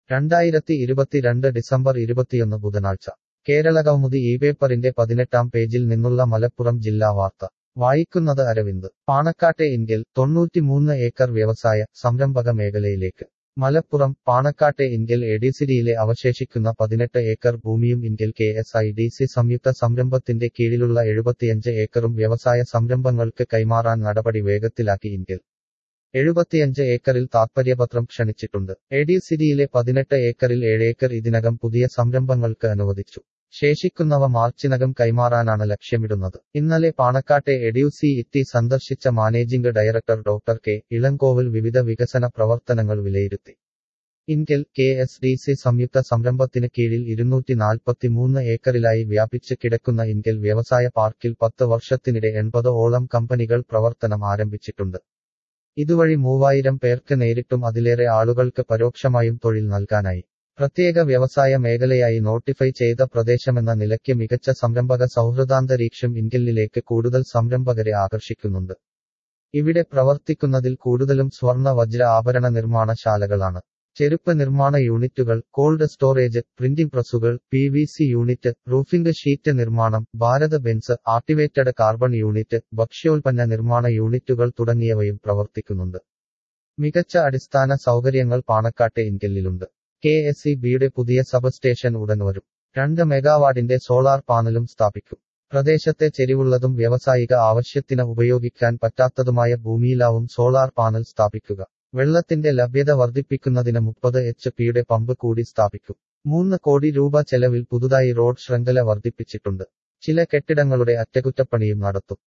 രണ്ടായിരത്തി ഇരുപത്തിരണ്ട് ഡിസംബർ ഇരുപത്തിയൊന്ന് ബുധനാഴ്ച കേരളകൗമുദി ഈ പേപ്പറിന്റെ പതിനെട്ടാം പേജിൽ നിന്നുള്ള മലപ്പുറം ജില്ലാ വാർത്ത വായിക്കുന്നത് അരവിന്ദ് പാണക്കാട്ടെ ഇൻകെൽ തൊണ്ണൂറ്റിമൂന്ന് ഏക്കർ വ്യവസായ സംരംഭക മേഖലയിലേക്ക് മലപ്പുറം പാണക്കാട്ടെ ഇൻകെൽ എഡിസിഡിയിലെ അവശേഷിക്കുന്ന പതിനെട്ട് ഏക്കർ ഭൂമിയും INKEL K S I D C സംയുക്ത സംരംഭത്തിന്റെ കീഴിലുള്ള എഴുപത്തിയഞ്ച് ഏക്കറും വ്യവസായ സംരംഭങ്ങൾക്ക് കൈമാറാൻ നടപടി വേഗത്തിലാക്കി ഇൻകെൽ എഴുപത്തിയഞ്ച് ഏക്കറിൽ താത്പര്യപത്രം ക്ഷണിച്ചിട്ടുണ്ട് എഡിസിഡിയിലെ പതിനെട്ട് ഏക്കറിൽ ഏഴേക്കർ ഇതിനകം പുതിയ സംരംഭങ്ങൾക്ക് അനുവദിച്ചു ശേഷിക്കുന്നവ മാർച്ചിനകം കൈമാറാനാണ് ലക്ഷ്യമിടുന്നത് ഇന്നലെ പാണക്കാട്ടെ എഡ്യൂസി ഇറ്റി സന്ദർശിച്ച മാനേജിംഗ് ഡയറക്ടർ ഡോക്ടർ കെ ഇളങ്കോവിൽ വിവിധ വികസന പ്രവർത്തനങ്ങൾ വിലയിരുത്തി INKEL K S D C സംയുക്ത സംരംഭത്തിന് കീഴിൽ ഇരുന്നൂറ്റി നാൽപ്പത്തിമൂന്ന് ഏക്കറിലായി വ്യാപിച്ച് കിടക്കുന്ന ഇൻകെൽ വ്യവസായ പാർക്കിൽ പത്ത് വർഷത്തിനിടെ എൺപത് ഓളം കമ്പനികൾ പ്രവർത്തനം ആരംഭിച്ചിട്ടുണ്ട് ഇതുവഴി മൂവായിരം പേർക്ക് നേരിട്ടും അതിലേറെ ആളുകൾക്ക് പരോക്ഷമായും തൊഴിൽ നൽകാനായി പ്രത്യേക വ്യവസായ മേഖലയായി നോട്ടിഫൈ ചെയ്ത പ്രദേശമെന്ന നിലയ്ക്ക് മികച്ച സംരംഭക സൗഹൃദാന്തരീക്ഷം ഇൻകെല്ലിലേക്ക് കൂടുതൽ സംരംഭകരെ ആകർഷിക്കുന്നുണ്ട് ഇവിടെ പ്രവർത്തിക്കുന്നതിൽ കൂടുതലും സ്വർണ വജ്ര ആഭരണ നിർമ്മാണ ശാലകളാണ് ചെരുപ്പ് നിർമ്മാണ യൂണിറ്റുകൾ കോൾഡ് സ്റ്റോറേജ് പ്രിന്റിംഗ് പ്രസ്സുകൾ P V C unit roofing sheet നിർമ്മാണം Bharat Benz activated carbon unit ഭക്ഷ്യോൽപ്പന്ന നിർമ്മാണ യൂണിറ്റുകൾ തുടങ്ങിയവയും പ്രവർത്തിക്കുന്നുണ്ട് മികച്ച അടിസ്ഥാന സൗകര്യങ്ങൾ പാണക്കാട്ടെ ഇൻകെല്ലിലുണ്ട് കെ എസ് ഇ ബിയുടെ പുതിയ സബ് സ്റ്റേഷൻ ഉടൻ വരും രണ്ട് മെഗാവാട്ടിന്റെ സോളാർ പാനലും സ്ഥാപിക്കും പ്രദേശത്തെ ചെരിവുള്ളതും വ്യാവസായിക ആവശ്യത്തിന് ഉപയോഗിക്കാൻ പറ്റാത്തതുമായ ഭൂമിയിലാവും സോളാർ പാനൽ സ്ഥാപിക്കുക വെള്ളത്തിന്റെ ലഭ്യത വർദ്ധിപ്പിക്കുന്നതിന് മുപ്പത് എച്ച് പിയുടെ പമ്പ് കൂടി സ്ഥാപിക്കും മൂന്ന് കോടി രൂപ ചെലവിൽ പുതുതായി റോഡ് ശൃംഖല വർദ്ധിപ്പിച്ചിട്ടുണ്ട് ചില കെട്ടിടങ്ങളുടെ അറ്റകുറ്റപ്പണിയും നടത്തും